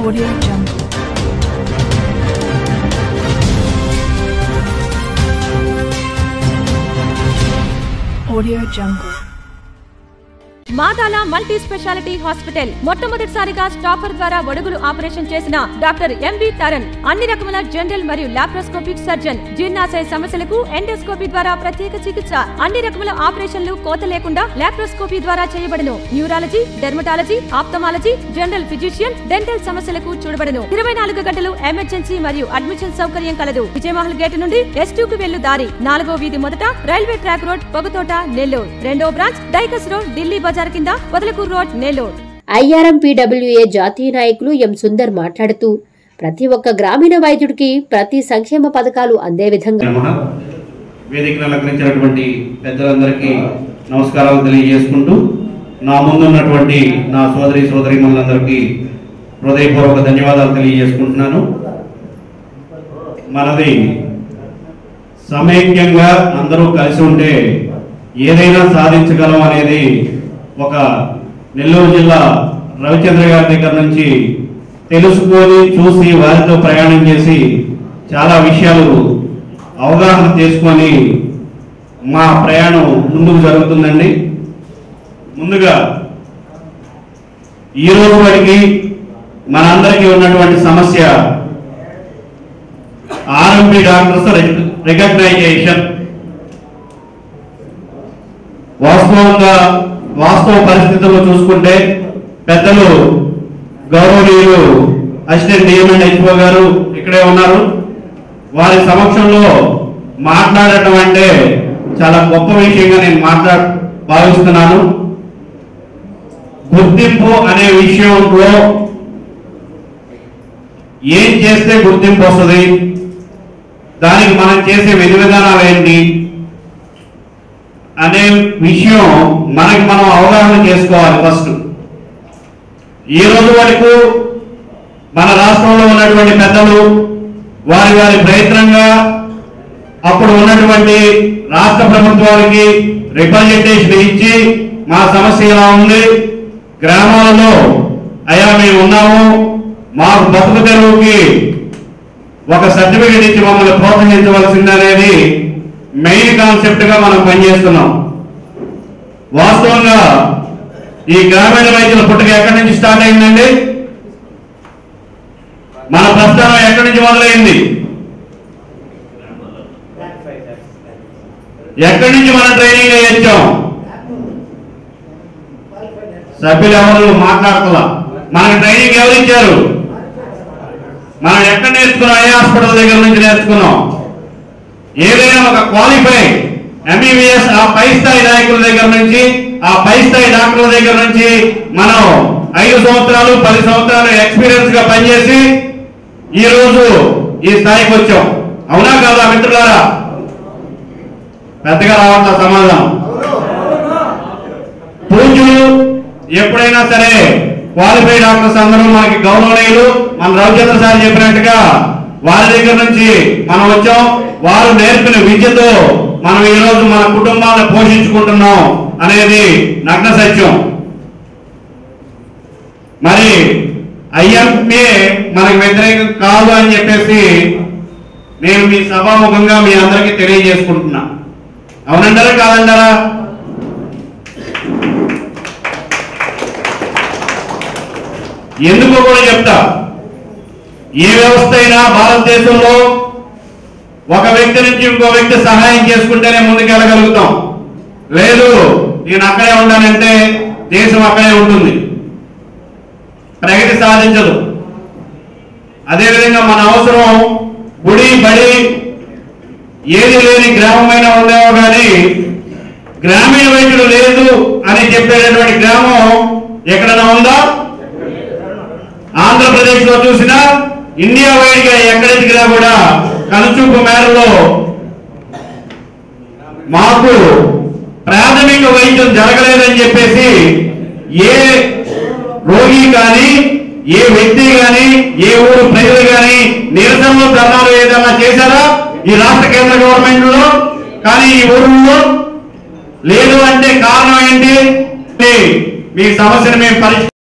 Audio Jungle. Audio Jungle. Madala multi speciality hospital మొట్టమొదటిసారిగా stapler ద్వారా ఒడుగులు ఆపరేషన్ చేసిన డాక్టర్ ఎంవి తరణ్ అన్ని రకముల జనరల్ మరియు లాప్రోస్కోపిక్ సర్జన్ జీర్ణాశయ సమస్యలకు ఎండోస్కోపీ ద్వారా ప్రత్యేక చికిత్స అన్ని రకముల ఆపరేషన్లు కోత లేకుండా లాప్రోస్కోపీ ద్వారా చేయబడును neurology dermatology ophthalmology general physician dental సమస్యలకు చూడబడును ఇరవై నాలుగు గంటలు ఎమర్జెన్సీ మరియు అడ్మిషన్ సౌకర్యం కలదు విజయమహల్ గేట్ నుండి ఎస్ కు వెళ్ళు దారి నాలుగో వీధి మొదట railway track road Pogathota Nellore రెండో branch Dykes road Delhi Bazaar కింద Podalakuru road Nellore IRM PWA జాతీయ నాయకులు ఎం సుందర్ మాట్లాడుతూ ప్రతి ఒక్క గ్రామీణ వైద్యుడికి ప్రతి సంక్షేమ పథకాలు అందే విధంగా నమః వేదికను అలంకరించినటువంటి పెద్దలందరికీ నమస్కారాలు తెలియజేసుకుంటూ నా ముందున్నటువంటి నా సోదరి సోదరిమణులందరికీ హృదయపూర్వక ధన్యవాదాలు తెలియజేసుకుంటున్నాను మనది సమైక్యంగా అందరూ కలిసి ఉంటే ఏదైనా సాధించగలం అనేది ఒక నెల్లూరు జిల్లా రవిచంద్ర గారి దగ్గర నుంచి తెలుసుకొని చూసి వారితో ప్రయాణం చేసి చాలా విషయాలు అవగాహన చేసుకొని మా ప్రయాణం ముందుకు జరుగుతుందండి ముందుగా ఈ రోజు వరకు మనందరికీ ఉన్నటువంటి సమస్య ఆర్ఎంపీ డాక్టర్స్ రికగ్నైజేషన్ వాస్తవంగా వాస్తవ పరిస్థితుల్లో చూసుకుంటే పెద్దలు గౌరవనీయులు అసిస్టెంట్ డిఎంఎండ్ హెచ్ఓ గారు ఇక్కడే ఉన్నారు వారి సమక్షంలో మాట్లాడటం అంటే చాలా గొప్ప విషయంగా నేను మాట్లా భావిస్తున్నాను గుర్తింపు అనే విషయంలో ఏం చేస్తే గుర్తింపు వస్తుంది దానికి మనం చేసే విధి విధానాలు ఏంటి అనే విషయం మనకి మనం అవగాహన చేసుకోవాలి ఫస్ట్ ఈ రోజు వరకు మన రాష్ట్రంలో ఉన్నటువంటి పెద్దలు వారి వారి ప్రయత్నంగా అప్పుడు ఉన్నటువంటి రాష్ట్ర ప్రభుత్వానికి రిప్రజెంటేషన్ ఇచ్చి మా సమస్య ఇలా ఉంది గ్రామాలలో అయా మేము ఉన్నాము మాకు బతుకు తెరువుకి ఒక సర్టిఫికేట్ ఇచ్చి మమ్మల్ని ప్రోత్సహించవలసిందనేది మెయిన్ కాన్సెప్ట్ గా మనం పనిచేస్తున్నాం వాస్తవంగా ఈ గ్రామీణ వైద్యుల పుట్టుక ఎక్కడి నుంచి స్టార్ట్ అయిందండి మన ప్రస్థానం ఎక్కడి నుంచి మొదలైంది ఎక్కడి నుంచి మనం ట్రైనింగ్ అయ్యొచ్చాం సభ్యులు ఎవరు మాట్లాడుతున్నా మనకు ట్రైనింగ్ ఎవరు ఇచ్చారు మనం ఎక్కడ నేర్చుకున్నాం ఏ హాస్పిటల్ దగ్గర నుంచి నేర్చుకున్నాం ఏదైనా ఒక క్వాలిఫై ఎంబీబీఎస్ ఆ పై స్థాయి నాయకుల దగ్గర నుంచి ఆ పై స్థాయి డాక్టర్ల దగ్గర నుంచి మనం ఐదు సంవత్సరాలు పది సంవత్సరాలు ఎక్స్పీరియన్స్ గా పనిచేసి ఈ రోజు ఈ స్థాయికి వచ్చాం అవునా కాదా మిత్రులారా పెద్దగా రావట్ల సమాధానం పూజ్యులు ఎప్పుడైనా సరే క్వాలిఫైడ్ డాక్టర్స్ అందరూ మనకి గౌరవనీయులు మన రవిచంద్ర సార్ చెప్పినట్టుగా వారి దగ్గర నుంచి మనం వచ్చాం వారు నేర్పిన విద్యతో మనం ఈ రోజు మన కుటుంబాలను పోషించుకుంటున్నాం అనేది నగ్న సత్యం మరి ఐఎంఏ మనకు వ్యతిరేకం కాదు అని చెప్పేసి నేను మీ సభాముఖంగా మీ అందరికీ తెలియజేసుకుంటున్నా అవునంటారా కాదంటారా ఎందుకో కూడా చెప్తా ఏ వ్యవస్థ అయినా భారతదేశంలో ఒక వ్యక్తి నుంచి ఇంకో వ్యక్తి సహాయం చేసుకుంటేనే ముందుకెళ్ళగలుగుతాం లేదు నేను అక్కడే ఉండాలంటే దేశం అక్కడే ఉంటుంది ప్రగతి సాధించదు అదేవిధంగా మన అవసరం గుడి బడి ఏది లేని గ్రామమైన ఉండేవో కానీ గ్రామీణ వైద్యుడు లేదు అని చెప్పేటటువంటి గ్రామం ఎక్కడైనా ఉందా ఆంధ్రప్రదేశ్ లో చూసినా ఇండియా వైడ్ గా ఎక్కడెదిగినా కూడా కనుచూపు మేరలో మాకు ప్రాథమిక వైద్యం జరగలేదని చెప్పేసి ఏ రోగి కానీ ఏ వ్యక్తి కానీ ఏ ఊరు ప్రజలు కానీ నిరసనలు ధర్నాలు ఏదైనా చేశారా ఈ రాష్ట్ర కేంద్ర గవర్నమెంట్ లో కానీ ఈ ఊర్లో లేదు అంటే కారణం ఏంటి మీ సమస్యను మేము పరిష్కరి